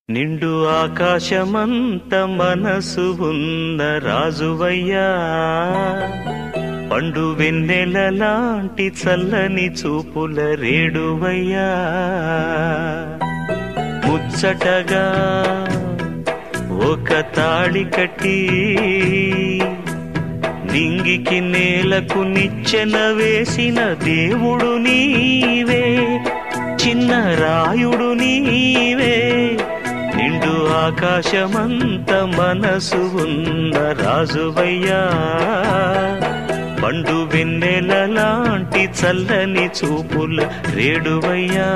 నిండు ఆకాశమంత మనసు ఉన్న రాజువయ్యా పండు వెన్నెల లాంటి చల్లని చూపుల రేడువయ్యా ముచ్చటగా ఒక తాళి కట్టి నింగికి నేలకు నిచ్చెన వేసిన దేవుడు నీవే చిన్న రాయుడు నీవే నిండు ఆకాశమంత మనసు ఉన్న రాజువయ్యా పండు వెన్నెల లాంటి చల్లని చూపుల రేడువయ్యా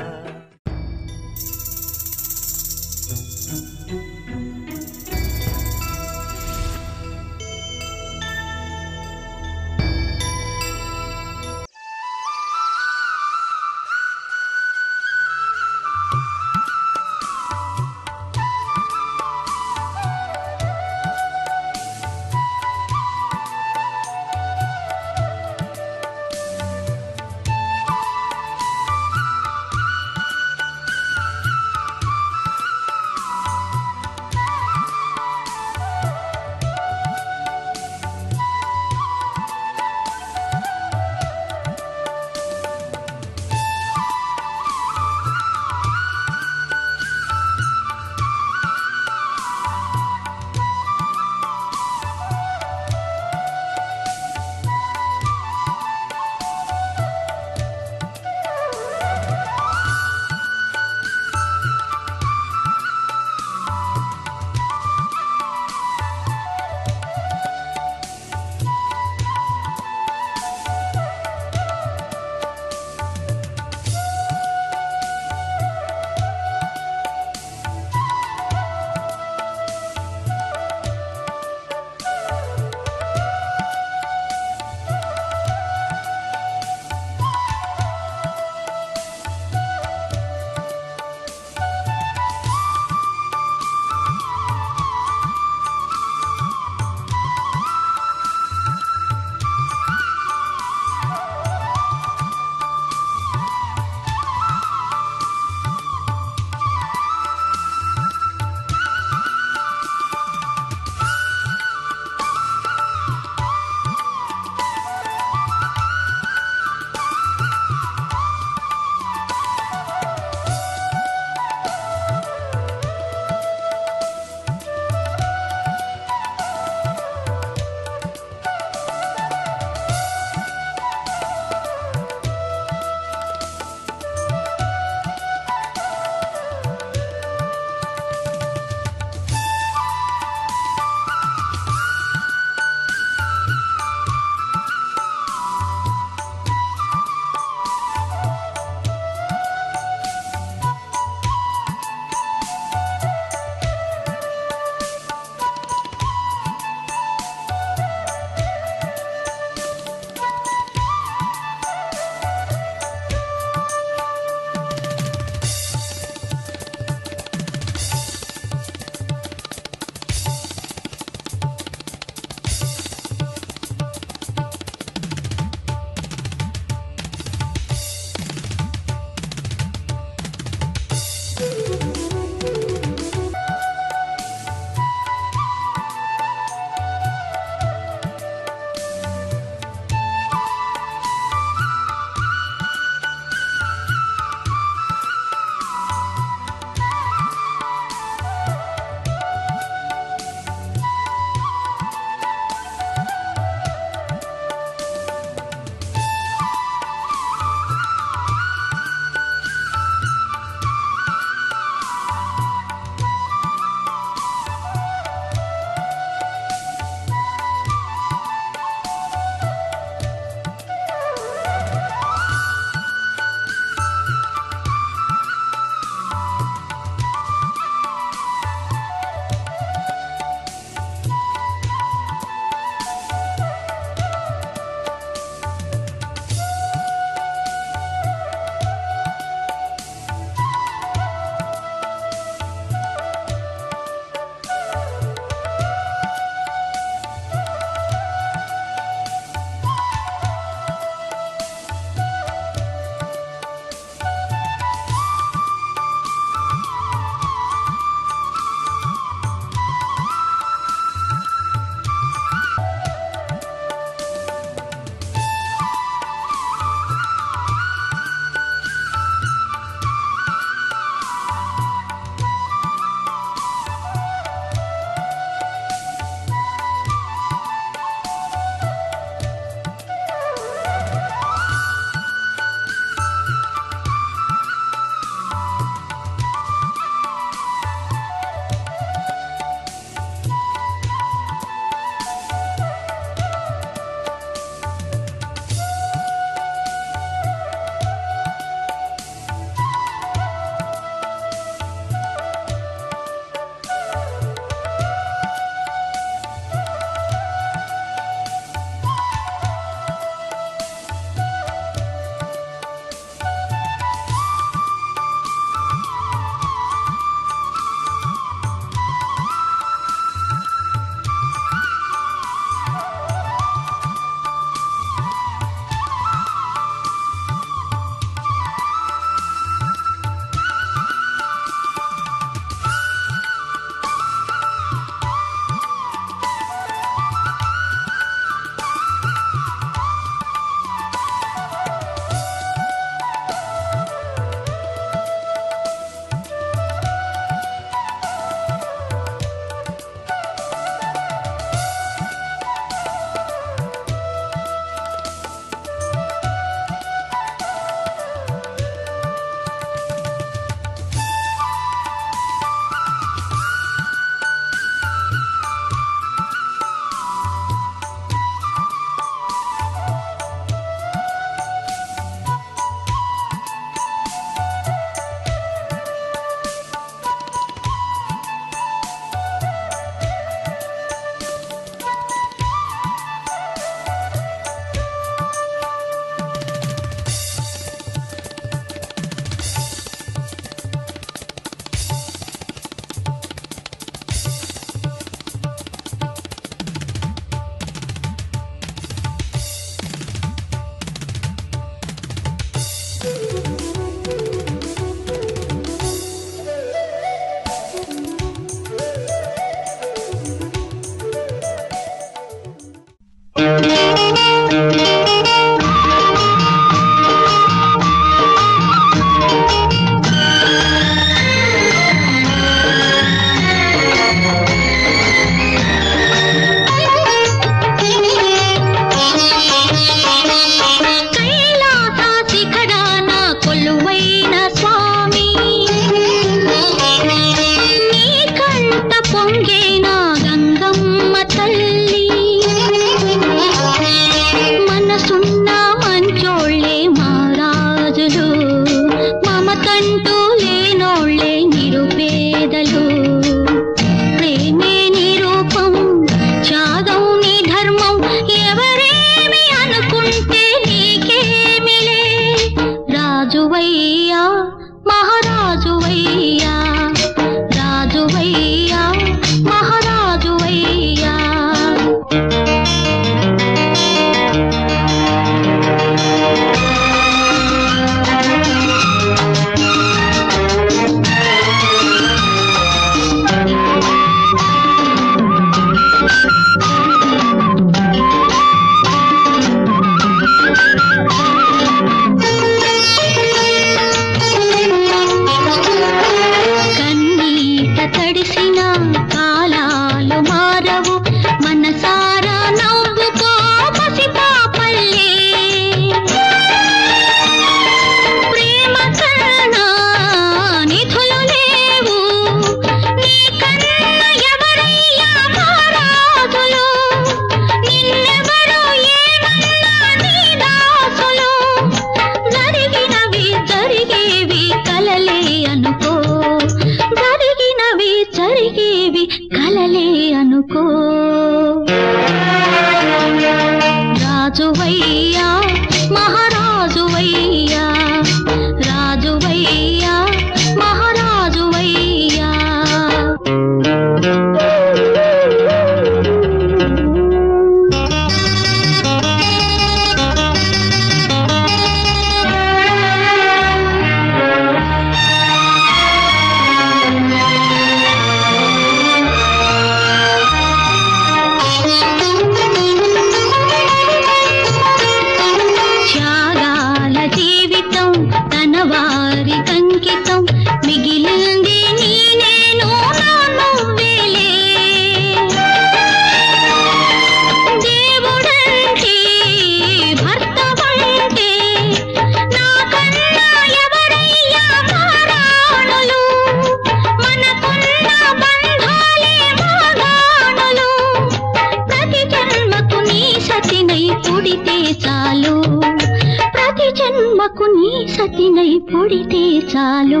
సతినై పొడితే చాలు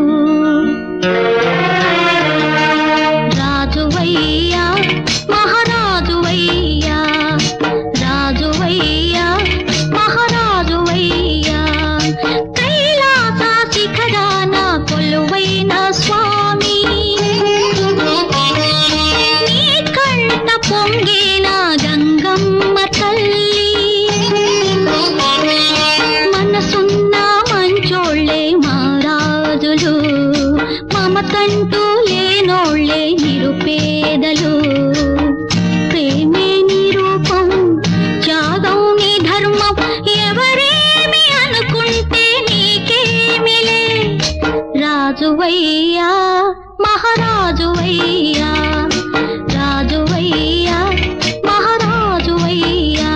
రాజువయ్యా మహారాజువయ్యా రాజువయ్యా మహారాజువయ్యా కైలాస శిఖరాన కొలువైన స్వామి నీ కంట పొంగిన గంగమ్మ తల్లి మనసున్న మంచోళ్ళే మహారాజులు మమతంటూ లేనోళ్ళే నిరుపేదలు ప్రేమే నీ రూపం త్యాగం నీ ధర్మం ఎవరేమి అనుకుంటే నీకేమిలే రాజువయ్యా మహారాజువయ్యా రాజువయ్యా మహారాజువయ్యా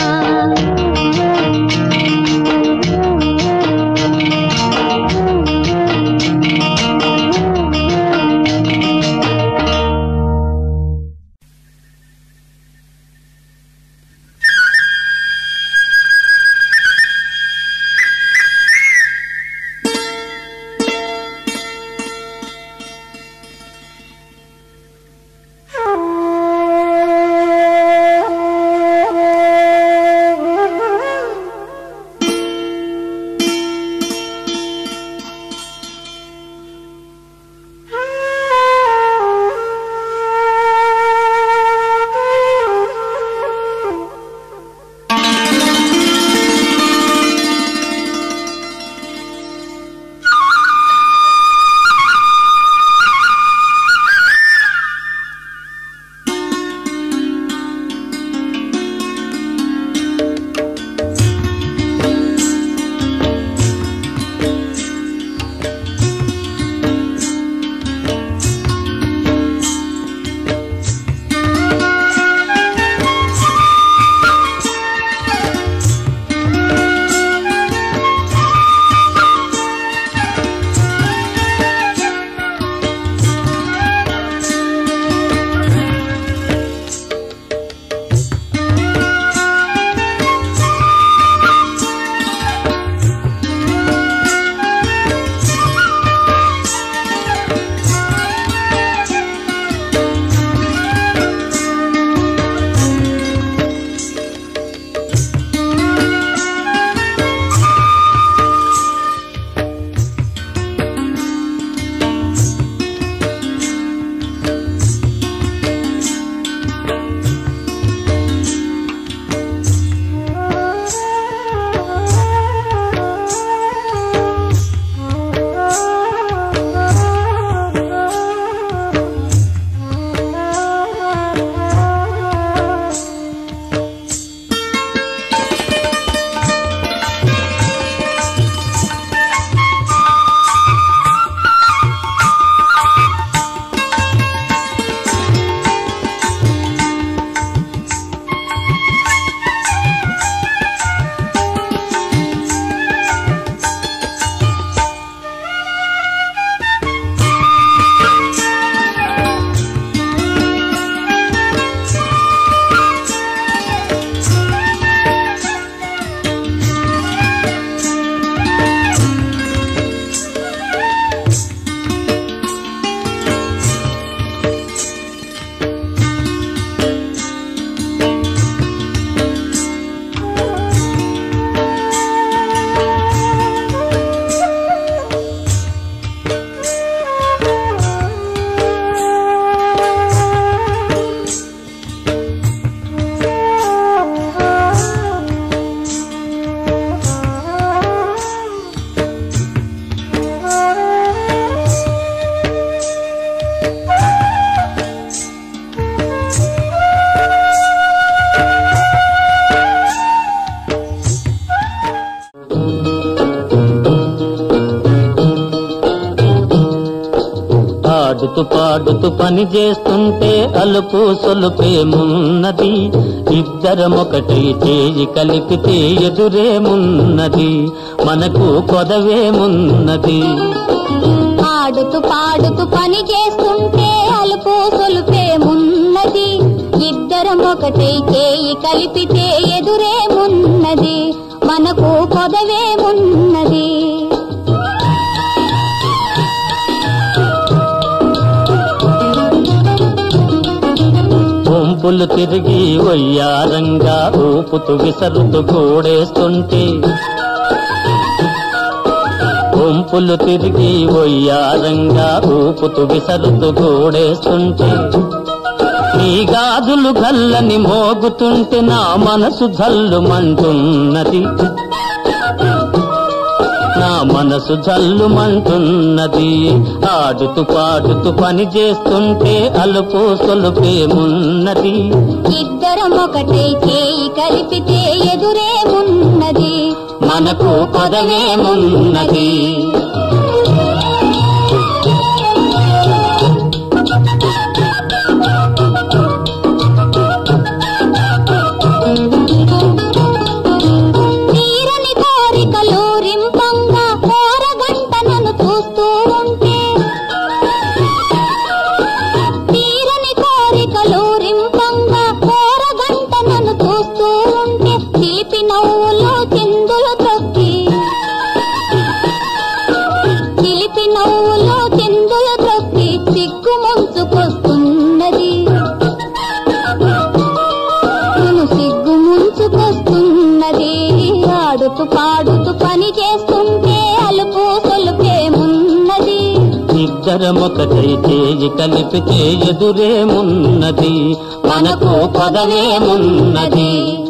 ఆడుతూ పాడుతూ పని చేస్తుంటే అలుపు సొలుపేమున్నది ఇద్దరమొకటి చేయి కలిపితే ఎదురేమున్నది మనకు కొదవేమున్నది ఆడుతూ పాడుతూ పని చేస్తుంటే అలుపు సొలుపేమున్నది ఇద్దరం ఒకటి చేయి కలిపితే ఎదురేమున్నది మనకు పొదవేమున్నది వంపులు తిరిగి ఒయ్యారంగా ఊపుతూ విసరుతూ కూడేస్తుంటే వంపులు తిరిగి ఒయ్యారంగా ఊపుతూ విసరుతూ కూడేస్తుంటే నీ గాజులు గల్లని మోగుతుంటే నా మనసు జల్లుమంటున్నది నా మనసు జల్లుమంటున్నది ఆడుతూ పాడుతూ పని చేస్తుంటే అలుపు సొలుపేమున్నది ఇద్దరం ఒకటే చేయి కలిపితే ఎదురేమున్నది మనకు పదవేమున్నది తీరని కోరికలు రింపంగా కోరగంట నన్ను చూస్తూ ఉంటే తీరని కోరికలు రింపంగా కోరగంట నన్ను చూస్తూ ఉంటే తీపి నవ్వులు చిందులు త్రొక్కి చిలిపి నవ్వులు చిందులు త్రొక్కి సిగ్గు ముంచుకొస్తున్నది నేను సిగ్గు ముంచుకొస్తున్నది ఆడుతూ పాడుతూ పని చేస్తుంటే అలుపు సొలుపేమున్నది ఇద్దరమొకటై చేయి కలిపితే ఎదురేమున్నది మనకు పదవేమున్నది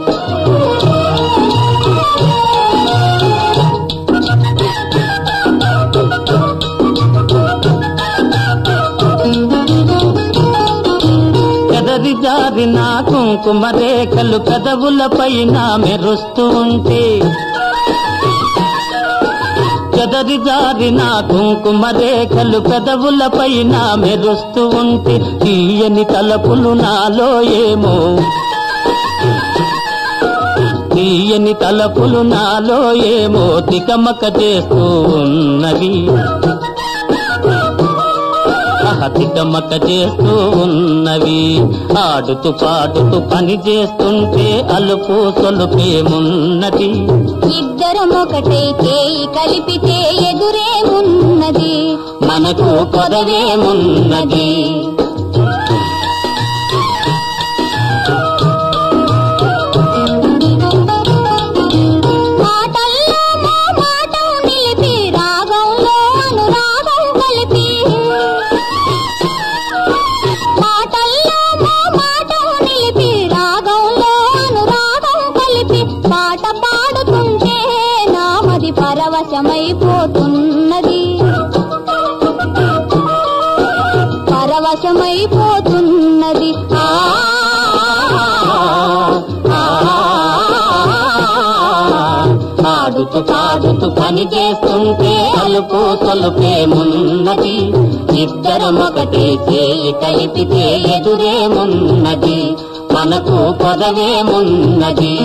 కదరి జారిన కుంకుమ రేఖలు కదవుల పైన మెరుస్తూ ఉంటే కదరి జారిన కుంకుమ రేఖలు పెదవుల పైన మెరుస్తూ ఉంటే తీయని తలపులు నాలో ఏమో తీయని తలపులు నాలో ఏమో తికమక చేస్తూ ఉన్నవి తికమక చేస్తూ ఉన్నవి ఆడుతూ పాడుతూ పని చేస్తుంటే అలుపు సొలుపేమున్నది ఇద్దరం ఒకటే చేయి కలిపితే ఎదురేమున్నది మనకు పదవేమున్నది మాటల్లో మా మాటం నిలిపి రాగంలో అనురాగం కలిపి మాటల్లో మా మాటం నిలిపి రాగంలో అనురాగం కలిపి పాట పాడుతుంటే నామది పరవశమైపోతున్నది పరవశమైపోతున్నది ఆ ఆడుతూ పాడుతూ పని చేస్తుంటే అలుపు సొలుపేమున్నది ఇద్దరమొకటే చేయి కలిపితే ఎదురేమున్నది మనకు పదవేమున్నది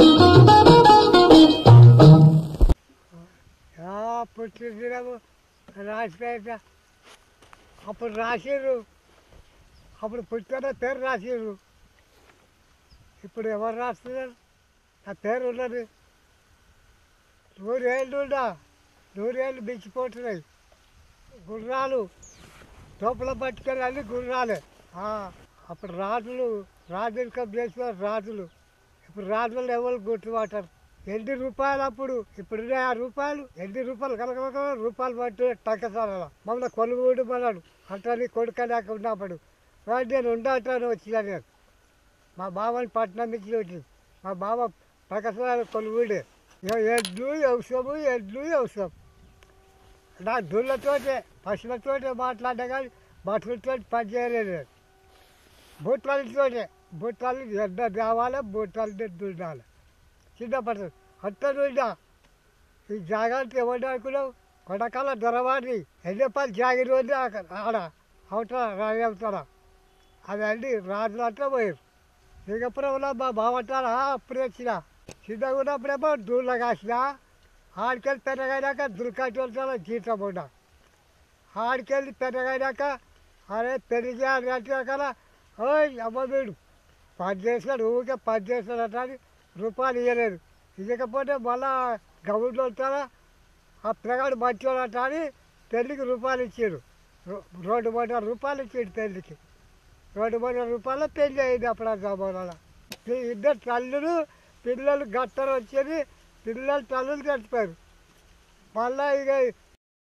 పుట్టినము రాసిపోయాక అప్పుడు రాసిర్రు అప్పుడు పుట్టిన పేరు రాసిర్రు ఇప్పుడు ఎవరు రాస్తున్నారు నా పేరు ఉన్నది నూరేళ్ళు ఉన్నా నూరేళ్ళు మించిపోతున్నాయి గుర్రాలు తోపుల పట్టుకొని అన్ని గుర్రాలే ఆ, అప్పుడు రాజులు రాజరికం చేసిన రాజులు ఇప్పుడు రాజులు ఎవరు గుర్తుపట్టారు ఎన్ని రూపాయలు అప్పుడు ఇప్పుడు ఉన్నాయి ఆ రూపాయలు ఎన్ని రూపాయలు కనుక రూపాయలు పట్టు టక్కసాల మమ్మల్ని కొలువుడు మన్నాడు అంటని కొడుకనాక ఉన్నప్పుడు వాడు నేను ఉండటాను వచ్చినా నేను మా బావని పట్నం నుంచి వచ్చి మా బావ టక్కసాల కొలువుడే ఇక ఎడ్లు వ్యవసాయము ఎడ్లు వ్యవసాయం నా దుళ్ళతోటే పశువులతోటే మాట్లాడినా కానీ బట్టలతో పని చేయలేదు నేను. బుట్టలతోటే బుట్టలు ఎండ తేవాలి బుట్టలు దున్నాలి చిన్న పడుతుంది అంత దున్నా ఈ జాగ్రత్త ఎవరు అనుకున్నావు కొడకాల దొరవాడిని ఎన్ని పని జాగిరి ఉంది అక్కడ ఆడ అవుతారా రాని అవుతారా అది అన్ని రాజులు అంతా పోయారు సింగపురంలో మా బావంటారా అప్పుడు వచ్చిన చిన్నగా ఉన్నప్పుడేమో దూళ్ళ కాసిన ఆడికెళ్ళి పెద్దగైనాక దుర్కట్టు జీతం ఉన్నా ఆడికెళ్ళి పెద్దగైనాక అరే పెళ్లి చేయాలి అంటే కదా ఓయ్ అమ్మ వీడు పని చేస్తాడు ఊరికే పని చేస్తాడట అని రూపాయలు ఇవ్వలేదు ఇవ్వకపోతే మళ్ళా గవర్నమెంట్ వస్తారా ఆ పిల్లగాడు మంచోడట అని పెళ్ళికి రూపాయలు ఇచ్చారు రో- రెండు మూడు రూపాయలు ఇచ్చాడు పెళ్ళికి రెండు వందల రూపాయల పెళ్లి అయింది అప్పుడు ఆ జమానాలో ఈ ఇద్దరు తల్లులు పిల్లలు గట్టరు వచ్చేది పిల్లలు తల్లులు చచ్చిపోయారు మళ్ళా ఇక